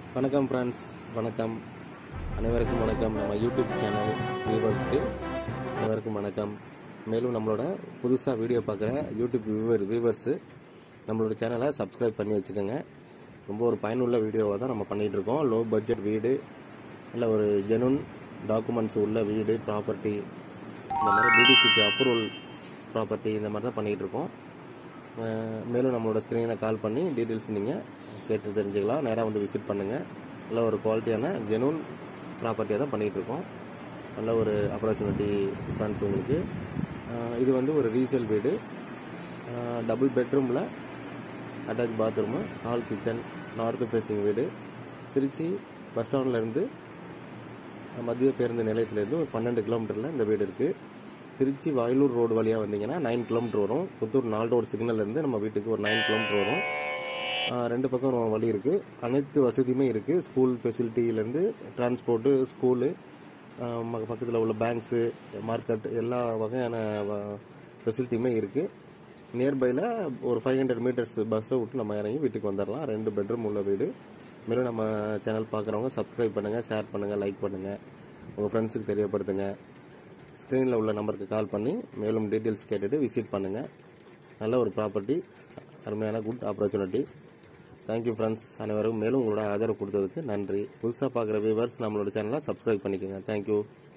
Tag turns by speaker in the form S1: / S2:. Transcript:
S1: வணக்கம் ஃப்ரெண்ட்ஸ் வணக்கம் அனைவருக்கும் வணக்கம் நம்ம யூடியூப் சேனல் வியூவர்ஸ்க்கு அனைவருக்கும் வணக்கம் மேலும் நம்மளோட புதுசாக வீடியோ பார்க்குற யூடியூப் வியூவர் வியூவர்ஸு நம்மளோட சேனலை சப்ஸ்கிரைப் பண்ணி வச்சுக்கோங்க ரொம்ப ஒரு பயனுள்ள வீடியோவாக தான் நம்ம பண்ணிகிட்டு இருக்கோம் லோ பட்ஜெட் வீடு இல்லை ஒரு ஜெனுன் டாக்குமெண்ட்ஸ் உள்ள வீடு ப்ராப்பர்ட்டி இந்த மாதிரி பிடிசிக்கு அப்ரூவல் ப்ராப்பர்ட்டி இந்த மாதிரி தான் பண்ணிகிட்டு இருக்கோம் அஹ் மேலும் நம்மளோட ஸ்க்ரீனை கால் பண்ணி டீட்டெயில்ஸ் நீங்கள் கேட்டு தெரிஞ்சுக்கலாம் நேராக வந்து விசிட் பண்ணுங்கள் நல்ல ஒரு குவாலிட்டியான ஜெனூன் ப்ராப்பர்ட்டியாக தான் பண்ணிகிட்டு இருக்கோம் நல்ல ஒரு ஆப்பர்ச்சுனிட்டி ஃப்ரெண்ட்ஸ் உங்களுக்கு அஹ் இது வந்து ஒரு ரீசேல் வீடு டபுள் பெட்ரூமில் attach bathroom hall kitchen north facing வீடு திருச்சி பஸ் ஸ்டாண்ட்லேருந்து மத்திய பேருந்து நிலையத்திலேருந்து ஒரு பன்னெண்டு கிலோமீட்டரில் இந்த வீடு இருக்குது திருச்சி வயலூர் ரோடு வழியாக வந்தீங்கன்னா நைன் கிலோமீட்டர் வரும் புத்தூர் நாலு ரோடு சிக்னல்லேருந்து நம்ம வீட்டுக்கு ஒரு நைன் கிலோமீட்டர் வரும் ஆஹ் ரெண்டு பக்கம் ஒரு வழி இருக்குது அனைத்து வசதியுமே இருக்குது ஸ்கூல் ஃபெசிலிட்டியிலேருந்து டிரான்ஸ்போர்ட்டு ஸ்கூலு பக்கத்தில் உள்ள பேங்க்ஸு மார்க்கெட் எல்லா வகையான ஃபெசிலிட்டியுமே இருக்குது நியர்பையில் ஒரு ஃபைவ் ஹண்ட்ரட் மீட்டர்ஸ் பஸ்ஸை விட்டு நம்ம இறங்கி வீட்டுக்கு வந்துடலாம் ரெண்டு பெட்ரூம் உள்ள வீடு மேலும் நம்ம சேனல் பார்க்குறவங்க சப்ஸ்கிரைப் பண்ணுங்கள் ஷேர் பண்ணுங்கள் லைக் பண்ணுங்கள் உங்கள் ஃப்ரெண்ட்ஸுக்கு தெரியப்படுத்துங்க ஸ்க்ரீனில் உள்ள நம்பருக்கு கால் பண்ணி மேலும் டீட்டெயில்ஸ் கேட்டுட்டு விசிட் பண்ணுங்கள் நல்ல ஒரு ப்ராப்பர்ட்டி அருமையான குட் ஆப்பர்ச்சுனிட்டி தேங்க்யூ ஃப்ரெண்ட்ஸ் அனைவரும் மேலும் உங்களோட ஆதரவு கொடுத்ததுக்கு நன்றி புதுசாக பார்க்குற வியூவர்ஸ் நம்மளோட சேனலை சப்ஸ்கிரைப் பண்ணிக்கோங்க தேங்க்யூ